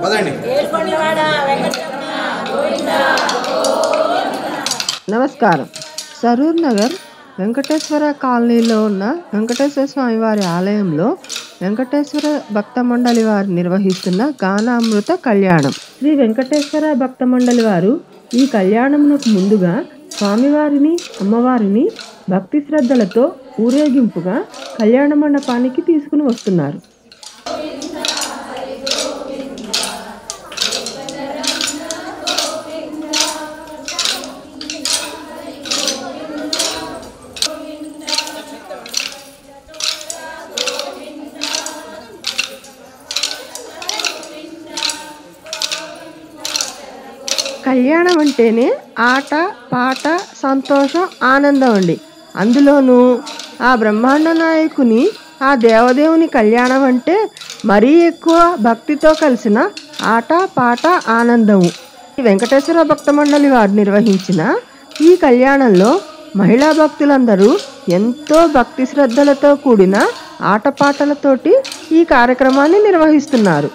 పదండి నమస్కారం సరూర్ నగర్ వెంకటేశ్వర కాలనీలో ఉన్న వెంకటేశ్వర స్వామి వారి ఆలయంలో వెంకటేశ్వర భక్త మండలి వారు నిర్వహిస్తున్న గానామృత కళ్యాణం శ్రీ వెంకటేశ్వర భక్త మండలి వారు ఈ కళ్యాణమునకు ముందుగా స్వామివారిని అమ్మవారిని భక్తి శ్రద్ధలతో ఊరేగింపుగా కళ్యాణ మండపానికి తీసుకుని వస్తున్నారు కళ్యాణం అంటేనే ఆట పాట సంతోషం ఆనందం అండి అందులోనూ ఆ బ్రహ్మాండ నాయకుని ఆ దేవదేవుని కళ్యాణం అంటే మరీ ఎక్కువ భక్తితో కలిసిన ఆట పాట ఆనందము ఈ వెంకటేశ్వర భక్త మండలి వారు నిర్వహించిన ఈ కళ్యాణంలో మహిళా భక్తులందరూ ఎంతో భక్తి శ్రద్ధలతో కూడిన ఆటపాటలతోటి ఈ కార్యక్రమాన్ని నిర్వహిస్తున్నారు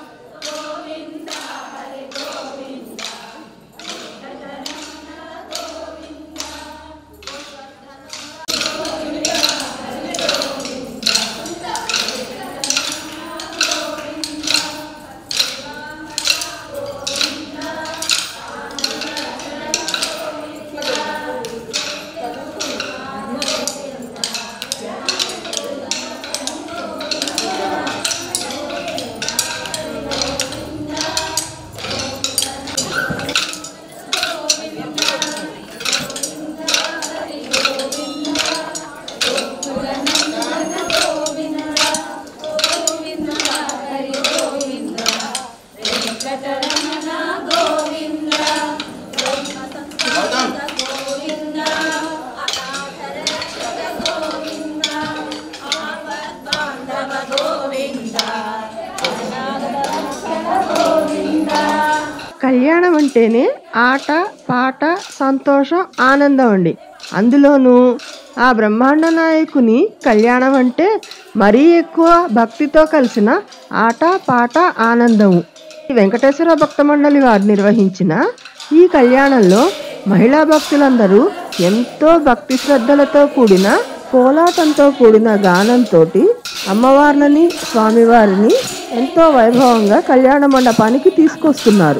కళ్యాణం అంటేనే ఆట పాట సంతోషం ఆనందం అండి అందులోనూ ఆ బ్రహ్మాండ నాయకుని కళ్యాణం అంటే మరీ ఎక్కువ భక్తితో కలిసిన ఆట పాట ఆనందము ఈ వెంకటేశ్వర భక్త మండలి వారు నిర్వహించిన ఈ కళ్యాణంలో మహిళా భక్తులందరూ ఎంతో భక్తి శ్రద్ధలతో కూడిన కోలాటంతో కూడిన గానంతో అమ్మవార్లని స్వామివారిని ఎంతో వైభవంగా కళ్యాణ మండపానికి తీసుకొస్తున్నారు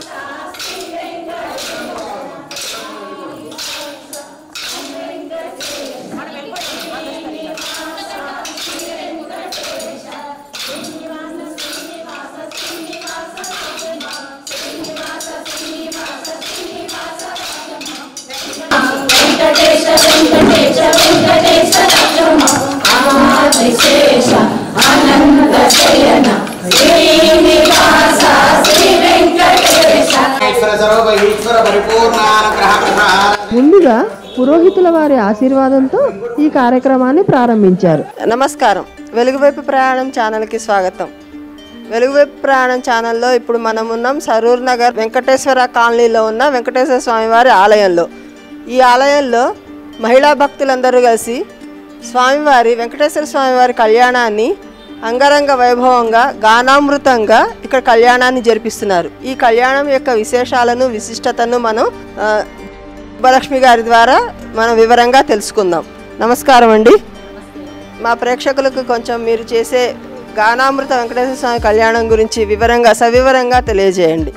ఈశ్వర సర్వ ఈశ్వర పరిపూర్ణానుగ్రహ ప్రసాద ముందుగా పురోహితుల వారి ఆశీర్వాదంతో ఈ కార్యక్రమాన్ని ప్రారంభించారు నమస్కారం వెలుగువైపు ప్రయాణం ఛానల్కి స్వాగతం వెలుగువైపు ప్రయాణం ఛానల్లో ఇప్పుడు మనం ఉన్నాం సరూర్ నగర్ వెంకటేశ్వర కాలనీలో ఉన్న వెంకటేశ్వర స్వామి వారి ఆలయంలో ఈ ఆలయంలో మహిళా భక్తులందరూ కలిసి స్వామివారి వెంకటేశ్వర స్వామివారి కళ్యాణాన్ని అంగరంగ వైభవంగా గానామృతంగా ఇక్కడ కళ్యాణాన్ని జరిపిస్తున్నారు ఈ కళ్యాణం యొక్క విశేషాలను విశిష్టతను మనం ఆ, సుబ్బలక్ష్మి గారి ద్వారా మనం వివరంగా తెలుసుకుందాం నమస్కారం అండి మా ప్రేక్షకులకు కొంచెం మీరు చేసే గానామృత వెంకటేశ్వర స్వామి కళ్యాణం గురించి వివరంగా సవివరంగా తెలియజేయండి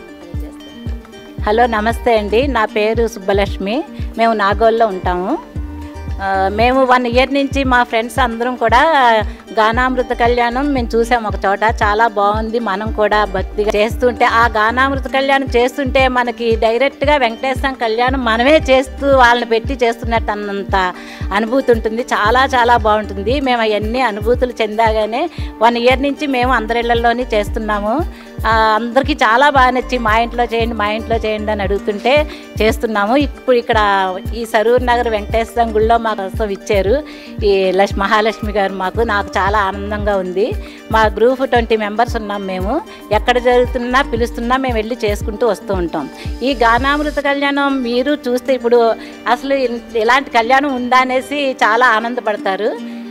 హలో నమస్తే అండి నా పేరు సుబ్బలక్ష్మి మేము నాగోల్లో ఉంటాము ఆ, మేము వన్ ఇయర్ నుంచి మా ఫ్రెండ్స్ అందరం కూడా గానామృత కళ్యాణం మేము చూసాం ఒక చోట చాలా బాగుంది మనం కూడా భక్తిగా చేస్తుంటే ఆ గానామృత కళ్యాణం చేస్తుంటే మనకి డైరెక్ట్గా వెంకటేశ్వర కళ్యాణం మనమే చేస్తూ వాళ్ళని పెట్టి చేస్తున్నట్టు అన్నంత అనుభూతి ఉంటుంది చాలా చాలా బాగుంటుంది మేము అవన్నీ అనుభూతులు చెందాగానే వన్ ఇయర్ నుంచి మేము అందరిళ్లలోని చేస్తున్నాము ఆ, అందరికీ చాలా బాగా నచ్చి మా ఇంట్లో చేయండి మా ఇంట్లో చేయండి అని అడుగుతుంటే చేస్తున్నాము ఇప్పుడు ఇక్కడ ఈ సరూర్ నగర్ వెంకటేశ్వర గుళ్ళో మాకు కోసం ఇచ్చారు ఈ లక్ష్మి మహాలక్ష్మి గారు మాకు నాకు చాలా ఆనందంగా ఉంది మా గ్రూప్ ట్వంటీ మెంబర్స్ ఉన్నాం మేము ఎక్కడ జరుగుతున్నా పిలుస్తున్నా మేము వెళ్ళి చేసుకుంటూ వస్తూ ఉంటాం ఈ గానామృత కళ్యాణం మీరు చూస్తే ఇప్పుడు అసలు ఇన్- ఇలాంటి కళ్యాణం ఉందా అనేసి చాలా ఆనందపడతారు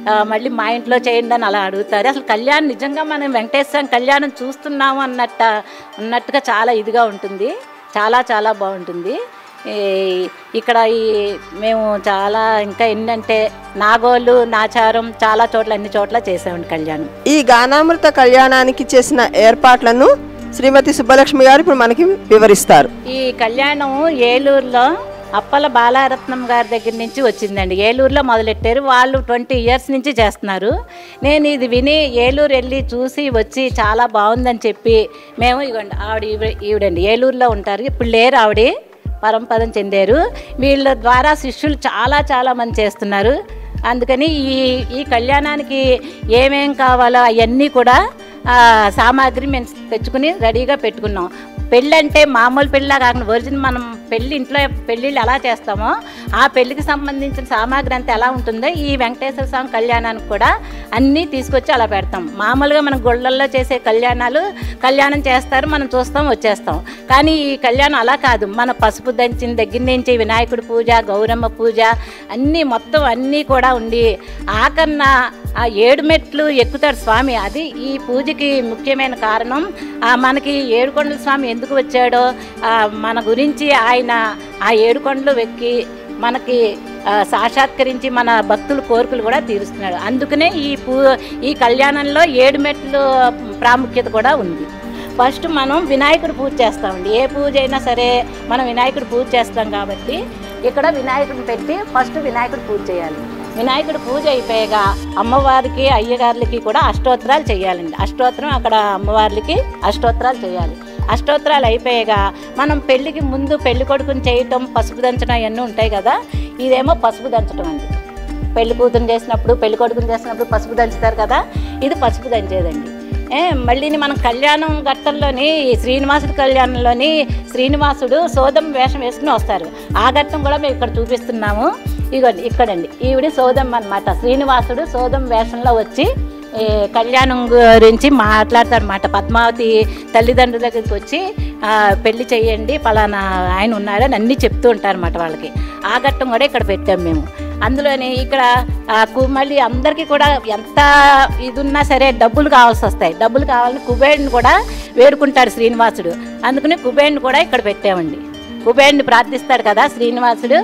ఆ, మళ్ళీ మా ఇంట్లో చేయండి అని అలా అడుగుతారు అసలు కళ్యాణం నిజంగా మనం వెంకటేశ్వర కళ్యాణం చూస్తున్నాము అన్నట్ట ఉన్నట్టుగా చాలా ఇదిగా ఉంటుంది చాలా చాలా బాగుంటుంది ఈ ఇక్కడ ఈ మేము చాలా ఇంకా ఏంటంటే నాగోలు నాచారం చాలా చోట్ల అన్ని చోట్ల చేసామండి కళ్యాణం ఈ గానామృత కళ్యాణానికి చేసిన ఏర్పాట్లను శ్రీమతి సుబ్బలక్ష్మి గారు ఇప్పుడు మనకి వివరిస్తారు ఈ కళ్యాణం ఏలూరులో అప్పల బాలారత్నం గారి దగ్గర నుంచి వచ్చిందండి ఏలూరులో మొదలెట్టారు వాళ్ళు ట్వంటీ ఇయర్స్ నుంచి చేస్తున్నారు నేను ఇది విని ఏలూరు వెళ్ళి చూసి వచ్చి చాలా బాగుందని చెప్పి మేము ఇవ్వండి ఆవిడ ఈవిడ- ఈవిడండి ఏలూరులో ఉంటారు ఇప్పుడు లేరు ఆవిడ పరంపదం చెందారు వీళ్ళ ద్వారా శిష్యులు చాలా చాలా మంది చేస్తున్నారు అందుకని ఈ ఈ కళ్యాణానికి ఏమేం కావాలో అవన్నీ కూడా ఆ, సామాగ్రి మేము తెచ్చుకుని రెడీగా పెట్టుకున్నాం పెళ్ళి అంటే మామూలు పెళ్ళిలా కాకుండా ఒరిజినల్ మనం పెళ్ళి ఇంట్లో పెళ్ళిళ్ళు ఎలా చేస్తామో ఆ పెళ్ళికి సంబంధించిన సామాగ్రి అంతా ఎలా ఉంటుందో ఈ వెంకటేశ్వర స్వామి కళ్యాణానికి కూడా అన్నీ తీసుకొచ్చి అలా పెడతాం మామూలుగా మనం గుళ్ళల్లో చేసే కళ్యాణాలు కళ్యాణం చేస్తారు మనం చూస్తాం వచ్చేస్తాం కానీ ఈ కళ్యాణం అలా కాదు మన పసుపు దంచిన దగ్గర నుంచి వినాయకుడి పూజ గౌరమ్మ పూజ అన్నీ మొత్తం అన్నీ కూడా ఉండి ఆకన్న ఆ ఏడు మెట్లు ఎక్కుతాడు స్వామి అది ఈ పూజకి ముఖ్యమైన కారణం ఆ మనకి ఏడుకొండల స్వామి ఎందుకు వచ్చాడో ఆ మన గురించి ఆయన ఆ ఏడుకొండలు వెక్కి మనకి ఆ, సాక్షాత్కరించి మన భక్తుల కోరికలు కూడా తీరుస్తున్నాడు అందుకనే ఈ పూ ఈ కళ్యాణంలో ఏడు మెట్లు ప్రాముఖ్యత కూడా ఉంది ఫస్ట్ మనం వినాయకుడు పూజ చేస్తామండి ఏ పూజ అయినా సరే మనం వినాయకుడు పూజ చేస్తాం కాబట్టి ఇక్కడ వినాయకుడిని పెట్టి ఫస్ట్ వినాయకుడు పూజ చేయాలి వినాయకుడు పూజ అయిపోయాక అమ్మవారికి అయ్యగారులకి కూడా అష్టోత్తరాలు చేయాలండి అష్టోత్తరం అక్కడ అమ్మవార్లకి అష్టోత్తరాలు చేయాలి అష్టోత్తరాలు అయిపోయాక మనం పెళ్ళికి ముందు పెళ్లి కొడుకుని చేయటం పసుపు దంచడం అవన్నీ ఉంటాయి కదా ఇదేమో పసుపు దంచడం అండి పెళ్లి కూతురు చేసినప్పుడు పెళ్లి కొడుకుని చేసినప్పుడు పసుపు దంచుతారు కదా ఇది పసుపు దంచేదండి ఏ మళ్ళీని మనం కళ్యాణం ఘట్టంలోని ఈ శ్రీనివాసుడి కళ్యాణంలోని శ్రీనివాసుడు సోదం వేషం వేసుకుని వస్తారు ఆ ఘట్టం కూడా మేము ఇక్కడ చూపిస్తున్నాము ఇగోండి ఇక్కడండి ఈవిడ సోదం అన్నమాట శ్రీనివాసుడు సోదం వేషంలో వచ్చి ఈ కళ్యాణం గురించి మాట్లాడతారన్నమాట పద్మావతి తల్లిదండ్రుల దగ్గరికి వచ్చి ఆ, పెళ్లి చేయండి పలానా ఆయన ఉన్నాడని అన్నీ చెప్తూ ఉంటారన్నమాట వాళ్ళకి ఆ ఘట్టం కూడా ఇక్కడ పెట్టాం మేము అందులోని ఇక్కడ ఆ, కు- మళ్ళీ అందరికీ కూడా ఎంత ఇది ఉన్నా సరే డబ్బులు కావాల్సి వస్తాయి డబ్బులు కావాలని కుబేరుని కూడా వేడుకుంటాడు శ్రీనివాసుడు అందుకని కుబేరుని కూడా ఇక్కడ పెట్టామండి కుబేరుని ప్రార్థిస్తాడు కదా శ్రీనివాసుడు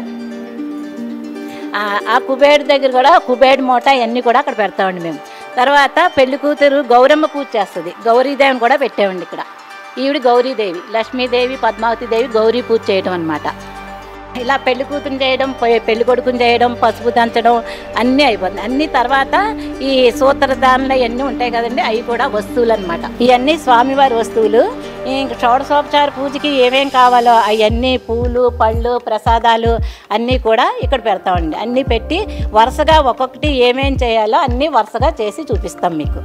ఆ- ఆ కుబేరు దగ్గర కూడా కుబేరు మూట ఇవన్నీ కూడా అక్కడ పెడతామండి మేము తర్వాత పెళ్లి కూతురు గౌరమ్మ పూజ చేస్తుంది గౌరీదేవిని కూడా పెట్టామండి ఇక్కడ ఈవిడ గౌరీదేవి లక్ష్మీదేవి పద్మావతి దేవి గౌరీ పూజ చేయడం అనమాట ఇలా పెళ్లి కూతురు చేయడం పె- పెళ్లి కొడుకుని చేయడం పసుపు దంచడం అన్నీ అయిపోతుంది అన్ని తర్వాత ఈ సూత్రదానులు ఇవన్నీ ఉంటాయి కదండి అవి కూడా వస్తువులు అనమాట ఇవన్నీ స్వామివారి వస్తువులు ఇంక షోడశోపచార పూజకి ఏమేం కావాలో అవన్నీ పూలు పళ్ళు ప్రసాదాలు అన్నీ కూడా ఇక్కడ పెడతామండి అన్నీ పెట్టి వరుసగా ఒక్కొక్కటి ఏమేం చేయాలో అన్నీ వరుసగా చేసి చూపిస్తాం మీకు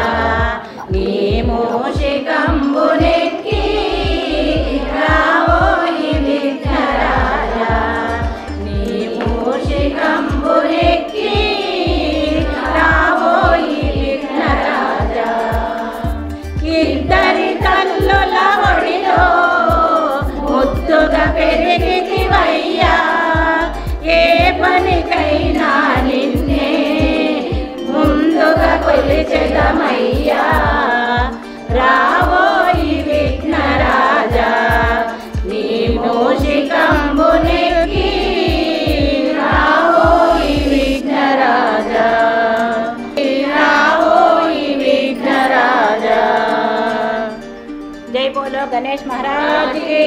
ఇద్దరి కన్నుల ఒడిలో ముద్దుగా పెరిగితివయ్యా ఏ పనికైనా నిన్నే ముందుగా కొలిచెదమయ్యా రావోయి విఘ్నరాజా నీ మూషికంబునికి రావోయి విఘ్నరాజా రావోయి విఘ్నరాజా జై బోలో గణేష్ మహారాజ్ కి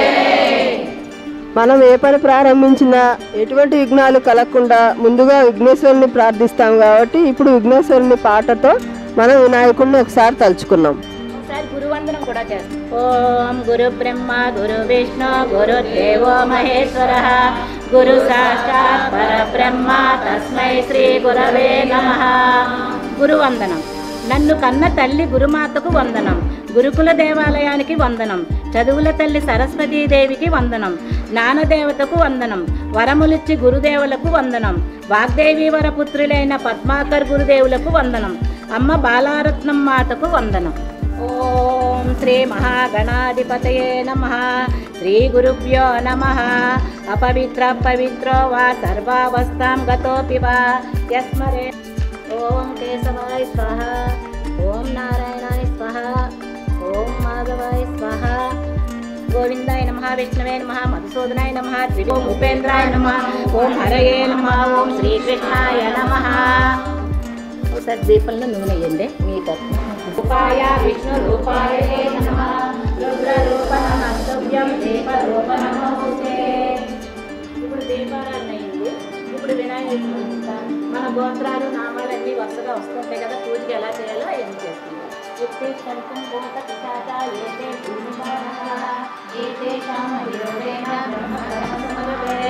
మనం ఏ పని ప్రారంభించినా ఎటువంటి విఘ్నాలు కలగకుండా ముందుగా విఘ్నేశ్వరుని ప్రార్థిస్తాం కాబట్టి ఇప్పుడు విఘ్నేశ్వరుని పాటతో మనం వినాయకుడిని ఒకసారి తలుచుకున్నాం ఒకసారి గురువందనం కూడా చేస్తాం ఓం గురు బ్రహ్మ గురు విష్ణు గురు దేవో మహేశ్వర గురు సాక్షాత్ పరబ్రహ్మ తస్మై శ్రీ గురవే నమ గురువందనం నన్ను కన్న తల్లి గురుమాతకు వందనం గురుకుల దేవాలయానికి వందనం చదువుల తల్లి సరస్వతీదేవికి వందనం జ్ఞానదేవతకు వందనం వరములిచ్చి గురుదేవులకు వందనం వాగ్దేవి వరపుత్రులైన పద్మాకర్ గురుదేవులకు వందనం అమ్మ బాలారత్నం మాతకు వందనం ఓం శ్రీ మహాగణాధిపతయే నమ శ్రీ గురుభ్యో నమ అపవిత్ర పవిత్రో వా సర్వావస్థాం గతోపి వా యస్మరే ఓం కేశవాయ స్వాహ ఓం నారాయణాయ స్వాహ ఓం మాధవాయ స్వాహ గోవిందాయ నమ విష్ణవే నమ మధుసూదనాయ నమ ఓం ఉపేంద్రాయ నమ ఓం హరయే నమ ఓం శ్రీకృష్ణాయ నమ ఒకసారి దీపంలో నూనె వేయండి మీ తరఫున రూపాయ విష్ణు రూపాయ నమ రుద్ర రూప నమస్తవ్యం దీప రూప నమోస్తే ఇప్పుడు దీపారాధన అయింది ఇప్పుడు వినాయకుడి మన గోత్రాలు నామాలన్నీ వరుసగా వస్తుంటాయి కదా పూజకి ఎలా చేయాలో అవన్నీ చేస్తున్నాం యుక్తి కంఠం భూత పిశాచ ఏతే భూమికారః, ఏతేషాం అయోగేన బ్రహ్మకర్మసమరభే.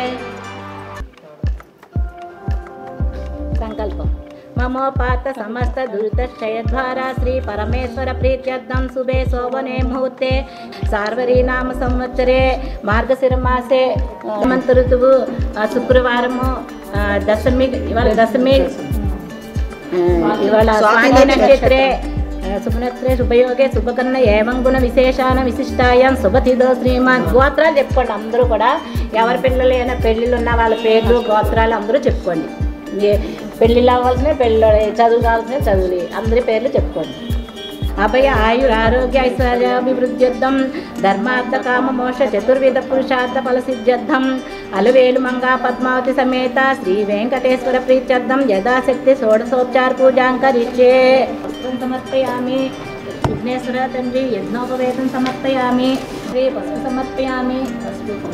సంకల్పం మమోపాత సమస్త దురితక్షయ ద్వారా శ్రీ పరమేశ్వర ప్రీత్యర్థం శుభే శోభనే ముహూర్తే సార్వరీ నామ సంవత్సరే మార్గశిర మాసే హేమంత ఋతువు ఆ, శుక్రవారము ఆ, దశమి ఇవాళ దశమి ఆ, ఇవాళ స్వాతి నక్షత్రే ఆ, శుభనక్షత్రే శుభయోగే శుభకర్ణ ఏవం గుణ విశేషాన విశిష్టాయం శుభతిదో శ్రీమాన్ గోత్రాలు చెప్పుకోండి అందరూ కూడా ఎవరి పిల్లలు అయినా పెళ్ళిళ్ళు ఉన్న వాళ్ళ పేర్లు గోత్రాలు అందరూ చెప్పుకోండి ఏ- పెళ్ళిళ్ళు అవ్వాల్సిన పెళ్ళి చదువు కావాల్సిన చదువులు అందరి పేర్లు చెప్పుకోండి అభయ ఆయుర ఆరోగ్య ఐశ్వర్యాభివృద్ధ్యర్థం ధర్మార్థ కామ మోక్ష చతుర్విధ పురుషార్థ ఫల సిద్ధ్యర్థం అలవేలు మంగా పద్మావతి సమేత శ్రీ వెంకటేశ్వర ప్రీత్యర్థం యథాశక్తి షోడశోపచార పూజాం కరిష్యే వస్త్రం సమర్పయామి విఘ్నేశ్వర తండ్రి యజ్ఞోపవేదం సమర్పయామి శ్రీ పసుపు సమర్పయామి పసుపు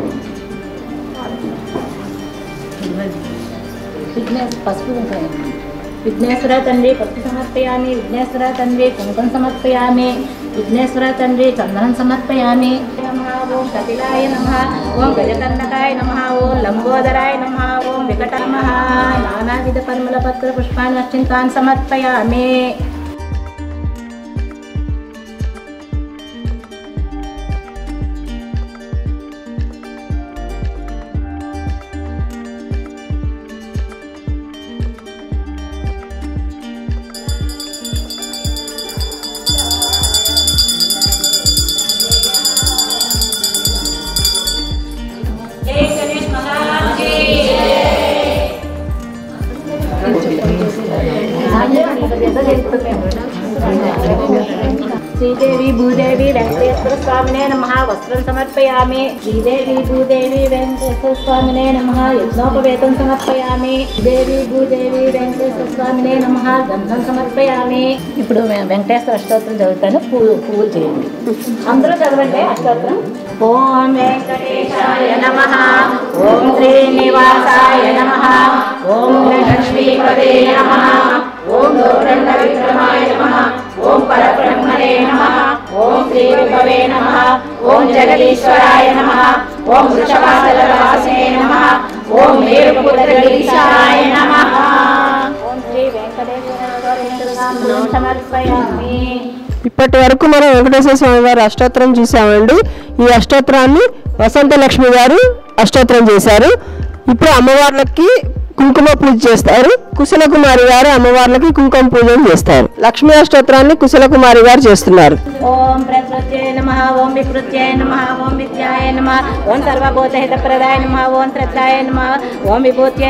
విఘ్నేశ్ పసుపు కుంకుమ విఘ్నేశ్వర తండ్రి పసుపు సమర్పయామి విఘ్నేశ్వర తండ్రి కుంకుమ సమర్పయామి విఘ్నేశ్వర తండ్రి చందనం సమర్పయామి నమః ఓం కపిలాయ నమ ఓం గజకర్ణకాయ నమ ఓం లంబోదరాయ నమ ఓం వికట నమ నానావిధ పరిమళ పత్ర పుష్పాన్ని అత్యంతాన్ని సమర్పయామి జై గణేష్ మహారాజ్ కి శ్రీదేవి భూదేవి వెంకటేశ్వర స్వామినే నమ వస్త్రం సమర్పయామి శ్రీదేవి భూదేవి వెంకటేశ్వర స్వామినే నమ యజ్ఞోపవేతం సమర్పయామి దేవి భూదేవి వెంకటేశ్వర స్వామినే నమ గంధం సమర్పయామి ఇప్పుడు వె- వెంకటేశ్వర అష్టోత్తరం చదువుతాను పువ్వు పువ్వులు చేయండి అందరూ చదవండి అష్టోత్తరం ఓం వెంకటేశాయ నమ ఓం శ్రీనివాసాయ నమ ఓం లక్ష్మీపదే నమ ఓం గౌరండ విక్రమాయ నమ ఓం పరబ్రహ్మణే నమ ఓం శ్రీ విభవే నమ ఓం జగదీశ్వరాయ నమ ఓం వృషభాసలవాసే నమ ఓం మేరుపుత్రగీశాయ నమ ఓం శ్రీ వెంకటేశ్వర సమర్పయామి ఇప్పటి వరకు మనం వెంకటేశ్వర స్వామి వారి అష్టోత్తరం చూసామండి ఈ అష్టోత్తరాన్ని వసంత లక్ష్మి గారు అష్టోత్తరం చేశారు ఇప్పుడు అమ్మవార్లకి కుంకుమ పూజ చేస్తారు కుశల కుమారి గారు అమ్మవార్లకి కుంకుమ పూజలు చేస్తారు లక్ష్మీ అష్టోత్తరాన్ని కుశల కుమారి గారు చేస్తున్నారు ఓం ప్రకృత్యై నమ ఓం వికృత్యై నమ ఓం విద్యాయ నమ ఓం సర్వభూతహితప్రదాయ నమ ఓం త్రత్రాయ నమ ఓం విభూత్యై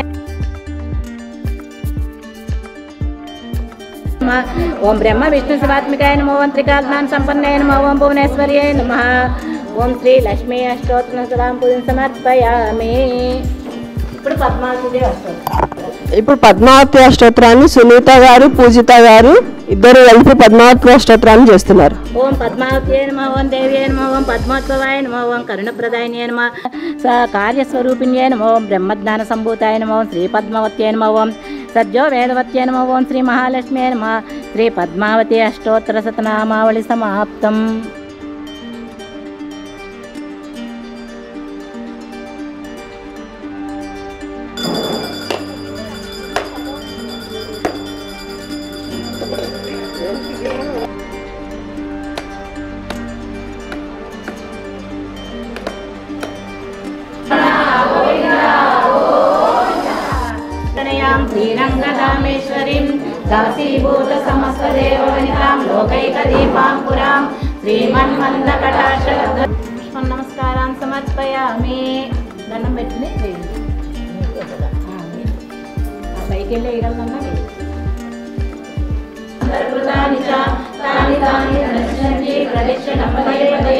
నమ ఓం బ్రహ్మ విష్ణు శివాత్మికాయ నమ ఓం త్రికాత్మాన్ సంపన్నాయ నమ ఓం భువనేశ్వర్యాయ నమ ఓం శ్రీ లక్ష్మీ అష్టోత్తర సలాం పూజ సమర్పయామి ఇప్పుడు పద్మావతి అష్టోత్తరం ఇప్పుడు పద్మావతి అష్టోత్తరాన్ని సునీత గారు పూజిత గారు ఇద్దరు కలిపి పద్మావతి అష్టోత్తరాన్ని చేస్తున్నారు ఓం పద్మావతి నమ ఓం దేవి నమ ఓం పద్మోత్సవాయ నమ ఓం కరుణప్రదాయ నమ స కార్యస్వరూపిణ్యే నమ ఓం బ్రహ్మజ్ఞాన సంభూతాయ నమ ఓం శ్రీ పద్మావత్యే నమ ఓం సజ్జో వేదవత్యే నమ ఓం శ్రీ మహాలక్ష్మ్యే నమ శ్రీ పద్మావతి అష్టోత్తర శతనామావళి సమాప్తం తనయాం శ్రీరంగరామేశ్వరీం దాసీభూత సమస్త దేవవనితాం లోకైక దీపాం పురాం శ్రీమన్మందకటాక్ష పుష్పం నమస్కారం సమర్పయామి దండం పెట్టింది వేయండి. ఆ, వేయండి. ఆ పైకి వెళ్ళి వేయగలనన్నా వేయండి. అంతర్కృతాని చ తాని తాని నశ్యంతి ప్రదక్షిణ పదే పదే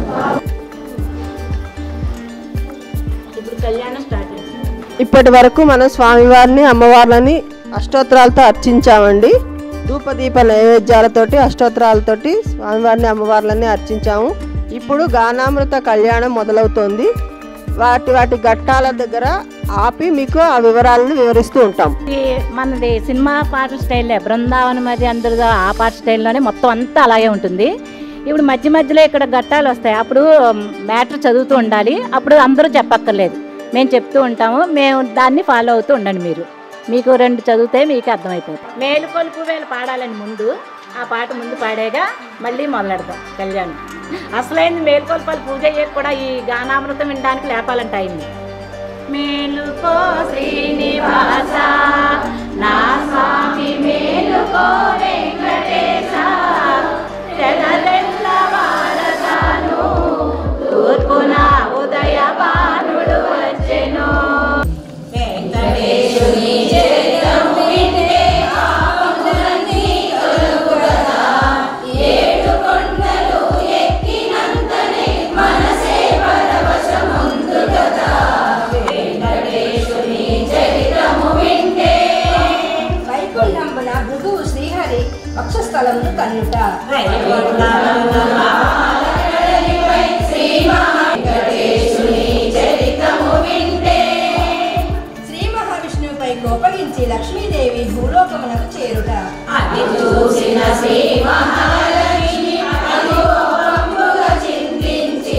ఇప్పుడు కళ్యాణం స్టార్ట్ చేస్తాం ఇప్పటి వరకు మనం స్వామివారిని అమ్మవార్లని అష్టోత్తరాలతో అర్చించామండి ధూపదీప నైవేద్యాలతోటి అష్టోత్తరాలతోటి స్వామివారిని అమ్మవార్లని అర్చించాము ఇప్పుడు గానామృత కళ్యాణం మొదలవుతోంది వాటి వాటి ఘట్టాల దగ్గర ఆపి మీకు ఆ వివరాలను వివరిస్తూ ఉంటాం ఈ మనది సినిమా పాటల స్టైలే బృందావనం అది అందరిదో ఆ పాట స్టైల్లోనే మొత్తం అంతా అలాగే ఉంటుంది ఇప్పుడు మధ్య మధ్యలో ఇక్కడ ఘట్టాలు వస్తాయి అప్పుడు మ్యాటర్ చదువుతూ ఉండాలి అప్పుడు అందరూ చెప్పక్కర్లేదు మేము చెప్తూ ఉంటాము మేము దాన్ని ఫాలో అవుతూ ఉండండి మీరు మీకు రెండు చదివితే మీకు అర్థమైపోతుంది మేలుకొలుపు వేలు పాడాలని ముందు ఆ పాట ముందు పాడేగా మళ్ళీ మొదలెడతాం కళ్యాణం అసలైంది మేలుకొల్పాలు పూజ అయ్యేది కూడా ఈ గానామృతం వినడానికి లేపాలంటే అయింది మేలుకో శ్రీనివాస నా స్వామి మేలుకో వెంకటేశ తెగలెల్ల వారదాను తూర్పున ఉదయ భానుడు వచ్చెను వెంకటేశుని చరిత్రం వింటే ఆపములన్నీ తొలగుగదా. ఏడు కొండలు ఎక్కినంతనే మనసే పరవశముందు కదా వెంకటేశుని చరిత్రము వింటే వైకుంఠంబున భృగువు శ్రీహరి వక్షస్థలమును కన్నుట శ్రీ వెంకటేశుని చరిత్రము వింటే శ్రీ మహావిష్ణువుపై కోపగించి లక్ష్మీదేవి భూలోకమునకు చేరుట అది చూసిన శ్రీ మహాలక్ష్మి అనుకోపముగా చింతించి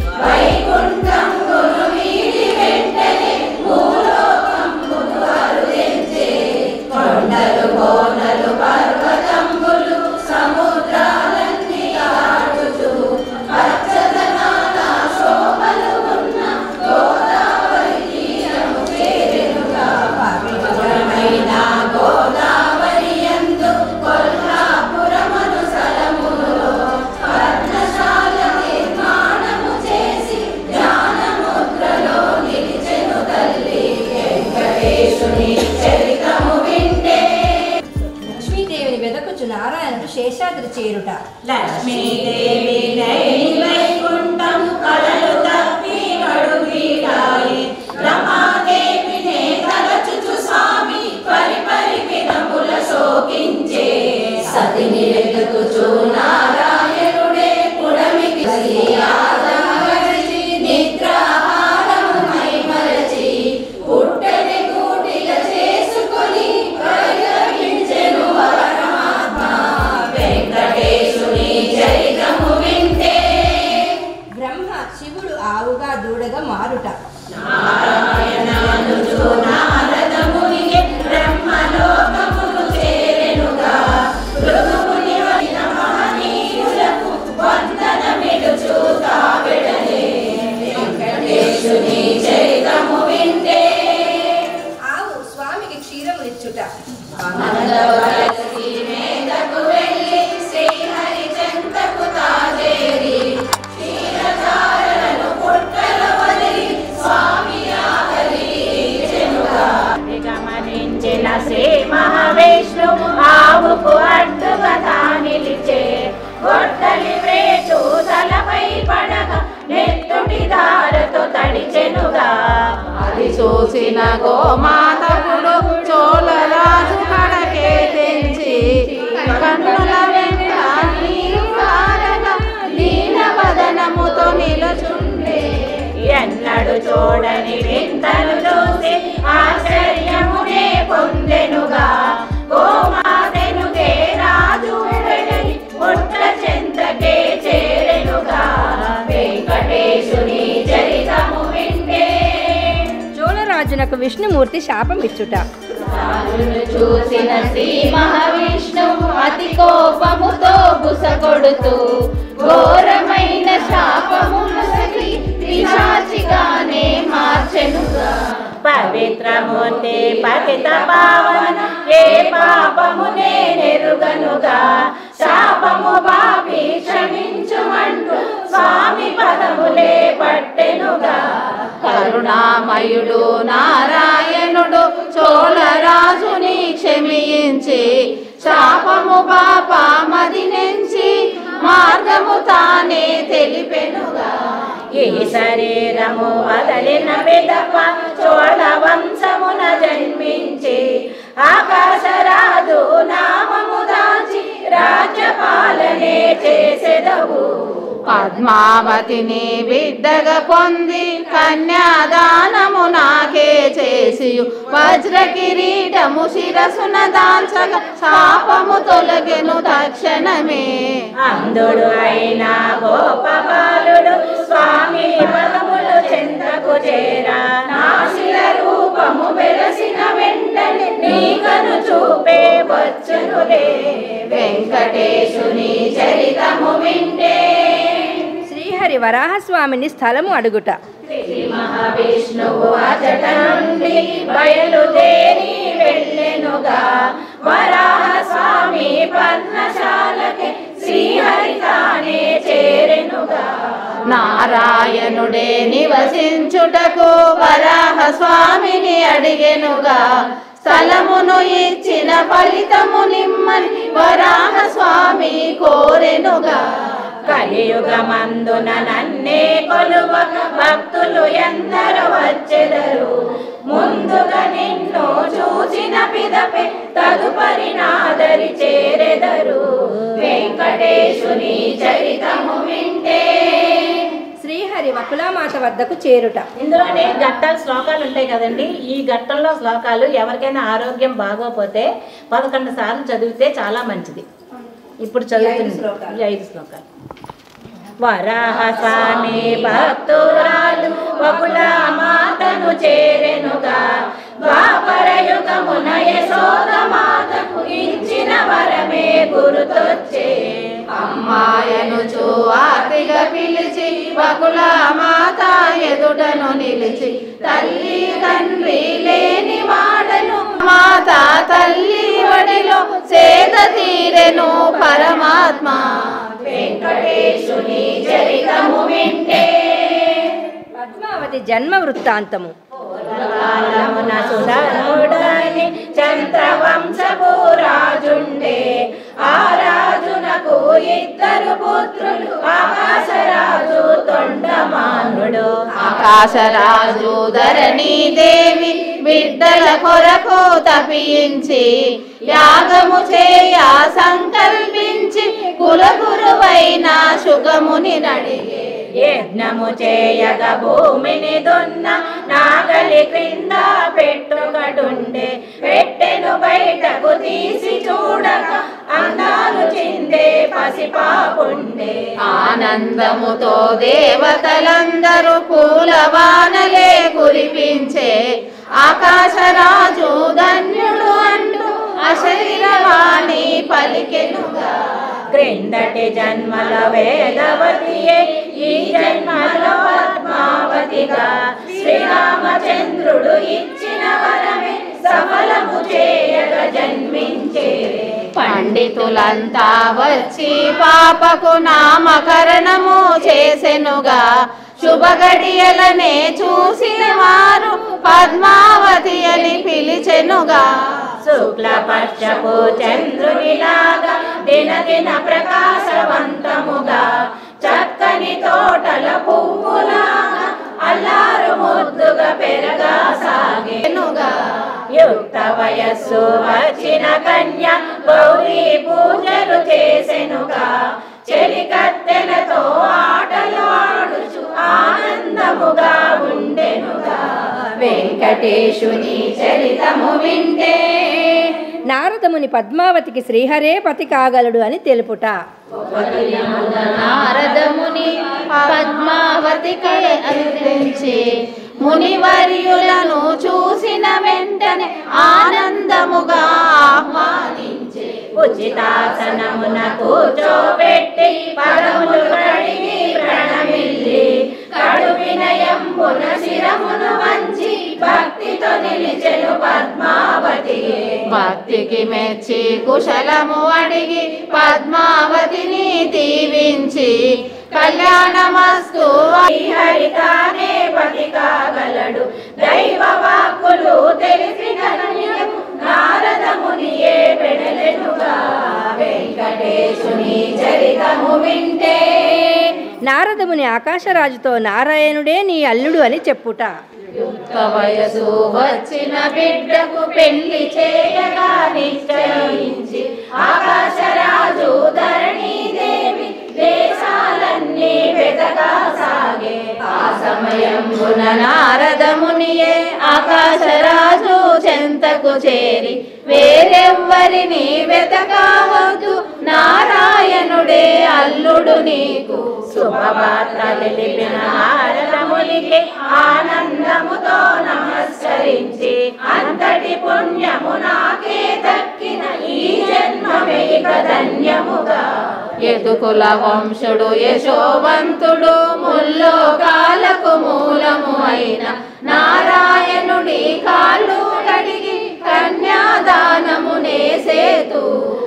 వైకుంఠంబును వీడి వెంటనే భూలోకంబును అరుదించే కొండలు కోనలు పర్వతంబులు సముద్రాలన్నీ దాటుతూ పచ్చదనాల శోభలు ఉన్న గోదావరి తీరము చేరెనుగా పవిత్రమైన గోదావరి యందు కొల్హాపురమను సలములో పర్ణశాల నిర్మాణము చేసి ధ్యానముద్రలో నిలిచెను తల్లి వెంకటేశుని చరితము వింటే లక్ష్మీదేవిని వెదకుచు నారాయణుడు శేషాద్రి చేరుట లక్ష్మీదేవి నయని వైకుంఠము కలలు తప్పి అడుగిడాయి రమాదేవినే తలచుచు స్వామి పరి పరి విధముల శోకించే సతిని వెతుకుచు నారాయణుడే పుడమికి ఆదమరచి నిద్రాహారము మైమరచి పుట్టని కూటిల చేసుకొని పరిగణించెను పరమాత్మ వెంకటేశుని చరితము వింటే బ్రహ్మ శివుడు ఆవుగా దూడగా మారుట నారాయణానుచు నారదమునికి బ్రహ్మలోకమును చేరెనుగా ఋతువుని వైన మహనీయులకు వందనమిడుచు తావిడలే వెంకటేశుని చరితము వింటే ఆవు స్వామికి క్షీరమునిచ్చుట మందవలసి మేదకు వెళ్ళి శ్రీహరి చెంతకు తాజేరి క్షీరధారలను పుట్టల వదిలి స్వామి ఆకలిచెనుగా గమనించిన శ్రీ మహావిష్ణు ఆవుకు అడ్డుగా తా నిలిచే గొడ్డలి వేటు తలపై పడగ నెత్తుటి దారతో తడిచెనుగా అది చూసిన గోమాతకుడు చోళరాజు కడకే తెంచి కన్నుల వెంట నీరు కారగా దీన వదనముతో నిలుచుండే ఎన్నడు చూడని వింతలు చూసి ఆశ్చర్యమునే పొందెనుగా గోమాతెనుగే రాజు వెడలి పుట్ల చెంతకే చేరెనుగా వెంకటేశుని చరితము వింటే చోళరాజునకు విష్ణుమూర్తి శాపమిచ్చుట రాజును చూసిన శ్రీ మహావిష్ణువు అతి కోపముతో బుసకొడుతూ ఘోరమైన శాపమును సగి పిశాచిగానే మార్చెనుగా పవిత్రమూర్తి పతిత పావన ఏ పాపమునే నెరుగనుగా శాపము బాపి క్షమించుమంటూ స్వామి పదములే పట్టెనుగా కరుణామయుడు నారాయణుడు చోళరాజుని క్షమించి శాపము పాపామది నుంచి మార్గము తానే తెలిపెనుగా ఈ శరీరము వదలిన పిదప చోళ వంశమున జన్మించి ఆకాశరాజు నామము దాచి రాజ్యపాలనే చేసెదవు పద్మావతిని బిడ్డగా పొంది కన్యాదానము నాకే చేసి వజ్ర కిరీటము శిరసున దాల్చగా శాపము తొలగెను తక్షణమే అందుడు అయిన గోపబాలుడు స్వామి పదములు చెంతకు చేరా నాశిల రూపము వెలసిన వెంటనే నీకను చూపే వచ్చునులే వెంకటేశుని చరితము వింటే శ్రీహరి వరాహస్వామిని స్థలము అడుగుట శ్రీ మహావిష్ణువు అచట నుండి బయలుదేరి వెళ్ళెనుగా వరాహ స్వామి పద్మశాలకి శ్రీహరి తానే చేరెనుగా నారాయణుడే నివసించుటకు వరాహ స్వామిని అడిగెనుగా స్థలమును ఇచ్చిన ఫలితము నిమ్మని వరాహ స్వామి కోరెనుగా కలియుగమందున నన్నే కొలువక భక్తులు ఎందరు వచ్చెదరు ముందుగా నిన్ను చూసిన పిదపే తదుపరి నాదరి చేరెదరు వెంకటేశుని చరితము వింటే శ్రీహరి వకులామాత వద్దకు చేరుట ఇందులోనే ఘట్టాల శ్లోకాలు ఉంటాయి కదండి ఈ ఘట్టంలో శ్లోకాలు ఎవరికైనా ఆరోగ్యం బాగోపోతే పదకొండు సార్లు చదివితే చాలా మంచిది ఇప్పుడు చదువుతుంది ఈ ఐదు శ్లోకాలు వరాహ స్వామి భక్తురాలు వకుల మాతను చేరెనుగా ద్వాపర యుగమున యశోద మాతకు ఇచ్చిన వరమే గురుతొచ్చే అమ్మాయను ఆర్తిగా పిలిచి బకుల మాత ఎదుటను నిలిచి తల్లి తండ్రి లేని వాడను మాత తల్లి వడిలో సేద తీరెను పరమాత్మ వెంకటేశుని చరితము వింటే పద్మావతి జన్మ వృత్తాంతము కాలమున సుధనుడని చంద్రవంశపు రాజుండే ఆ రాజునకు ఇద్దరు పుత్రులు ఆకాశరాజు తొండమానుడు ఆకాశరాజు ధరణి దేవి బిడ్డల కొరకు తపించి యాగము చేయ సంకల్పించి కులగురువైన సుగముని నడిగే యజ్ఞము చేయగ భూమిని దున్న నాగలి క్రింద పెట్టుకడుండే పెట్టెను బయటకు తీసి చూడక అందాలు చిందే పసిపాపుండే ఆనందముతో దేవతలందరూ పూలవానలే కురిపించే ఆకాశరాజు ధన్యుడు అంటూ అశరీరవాణి పలికెనుగా క్రిందటి జన్మల వేదవతియే ఈ జన్మలో పద్మావతిగా శ్రీరామచంద్రుడు ఇచ్చిన వరమే సఫలము చేయగ జన్మించే పండితులంతా వచ్చి పాపకు నామకరణము చేసెనుగా శుభగడియలనే చూసిన వారు పద్మావతి అని పిలిచెనుగా శుక్లపక్షపు చంద్రునిలాగా దినదిన ప్రకాశవంతముగా చక్కని తోటల పువ్వులాగా అల్లారు ముద్దుగా పెరగా సాగేనుగా యుక్త వయస్సు వచ్చిన కన్య గౌరీ పూజలు చేసెనుగా చెలికత్తెలతో ఆటలు ఆడుచు ఆనందముగా ఉండెనుగా వెంకటేశుని చరితము వింటే నారదముని పద్మావతికి శ్రీహరే పతి కాగలడు అని తెలుపుట నారదముని పద్మావతికి అందించి మునివర్యులను చూసిన వెంటనే ఆనందముగా ఆహ్వానించే ఉచితాసనమున కూర్చోబెట్టి పదములు కడిగి ప్రణమిల్లి కడు వినయంబున శిరమును వంచి భక్తితో నిలిచెను పద్మావతి భక్తికి మెచ్చి కుశలము అడిగి పద్మావతిని దీవించి కళ్యాణమస్తు హరితానే పతి కాగలడు దైవ వాక్కులు తెలిసిన కన్యకు నారదమునియే పెడలెనుగా నారదముని ఆకాశరాజుతో నారాయణుడే నీ అల్లుడు అని చెప్పుట యుక్త వయసు వచ్చిన బిడ్డకు పెళ్లి చేయగా నిశ్చయించి ఆకాశరాజు ధరణీదేవి దేశాలన్నీ వెతగా సాగే ఆ సమయంబున నారదమునియే ఆకాశరాజు చెంతకు చేరి వేరెవ్వరిని వెతకావద్దు నారాయణుడే అల్లుడు నీకు శుభవార్త తెలిపిన నారదమునికి ఆనందముతో నమస్కరించి అంతటి పుణ్యము నాకే దక్కిన ఈ జన్మమే ఇక ధన్యముగా యదుకుల వంశుడు యశోవంతుడు ముల్లోకాలకు మూలము అయిన నారాయణుడి కాళ్ళు కడిగి కన్యాదానమునే సేతు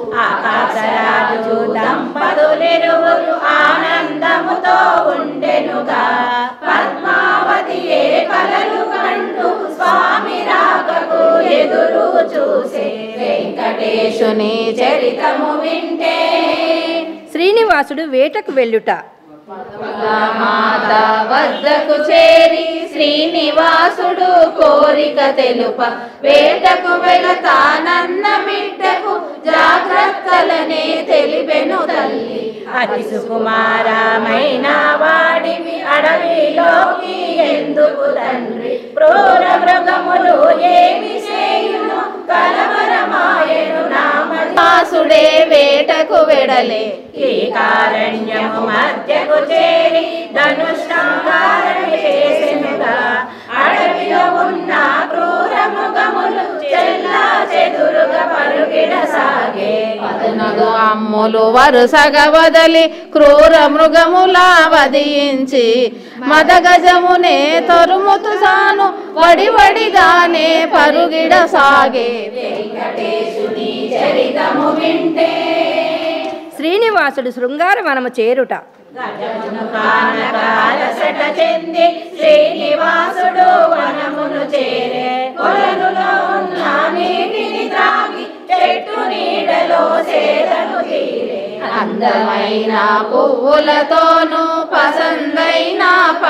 ఆకాశరాజు దంపతులిరువురు ఆనందముతో ఉండెనుగా పద్మావతి ఏ కలలు కంటూ స్వామి రాకకు ఎదురు చూసే వెంకటేశుని చరితము వింటే శ్రీనివాసుడు వేటకు వెళ్ళుట మాత వద్దకు చేరి శ్రీనివాసుడు కోరిక తెలుప వేటకు వెళతానన్న బిడ్డకు జాగ్రత్తలనే తెలిపెను తల్లి అతి సుకుమారమైన వాడివి అడవిలోకి ఎందుకు తండ్రి క్రూర మృగములు ఏమి చేయును కలవరమాయను నామదాసుడే వేటకు వెడలే ఈ కారణ్యము మధ్యకు చేరి ధనుష్టారం చేసెనుగా అడవిలో ఉన్న క్రూర మృగములు చెల్లా చెదురుగా పరుగిడ సాగే పదునగు అమ్ములు వరుసగా వదలి క్రూర మృగముల వధించి మదగజమునే తరుముతు సాను వడి వడిగానే పరుగిడ సాగే వెంకటేశుని చరితము వింటే శ్రీనివాసుడు శృంగార వనము చేరుట గజమును కానక అలసట చెంది శ్రీనివాసుడు వనమును చేరే కొలనులో ఉన్న నీటిని త్రాగి చెట్టు నీడలో సేదను తీరే అందమైన పువ్వులతోను పసందైన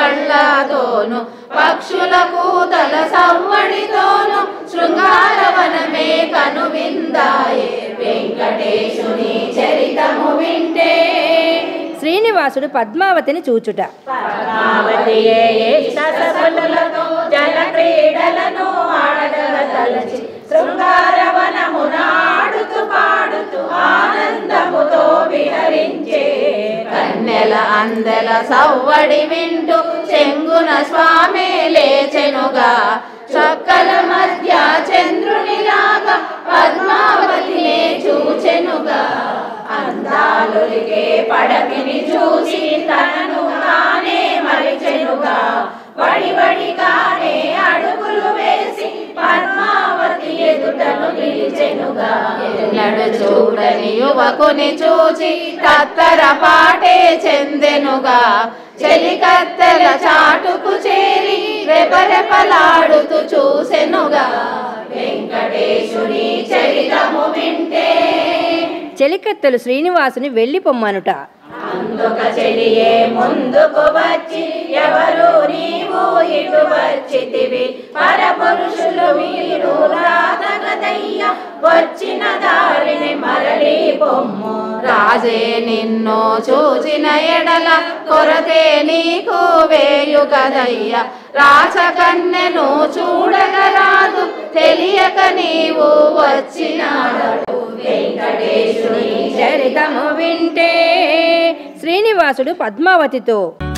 పళ్ళతోను పక్షుల కూతల సవ్వడితోను శృంగారవనమే కనువిందాయే వెంకటేశుని చరితము వింటే శ్రీనివాసుడు పద్మావతిని చూచుట పద్మావతియే ససపులతో జల క్రీడలను ఆడగలచి శృంగారవనమున ఆడుతూ పాడుతూ ఆనందముతో విహరించే కన్నెల అందెల సవ్వడి వింటూ చెంగున స్వామి లేచెనుగా చక్కల మధ్య చంద్రునిలాగా పద్మావతినే చూచెనుగా అందాలులిగే పడమిని చూసి తనను తానే మరిచెనుగా వడి వడిగానే అడుగులు వేసి పద్మావతి ఎదుటను నిలిచెనుగా ఎన్నడు చూడని యువకుని చూచి తత్తర పాటే చెందెనుగా చెలికత్తెల చాటుకు చేరి రెపరెపలాడుతూ చూసెనుగా వెంకటేశుని చరితము వింటే చెలికత్తెలు శ్రీనివాసుని వెళ్ళి పొమ్మనుట అందుక చెలియే ముందుకు వచ్చి ఎవరు నీవు ఇటు వచ్చితివి పరపురుషులు మీరు రాదగదయ్య వచ్చిన దారిని మరలి పొమ్ము రాజే నిన్ను చూచిన ఎడల కొరతే నీకు వేయు కదయ్య రాచకన్నెను చూడగరాదు తెలియక నీవు వచ్చినాడు వెంకటేశుని చరితము వింటే శ్రీనివాసుడు పద్మావతితో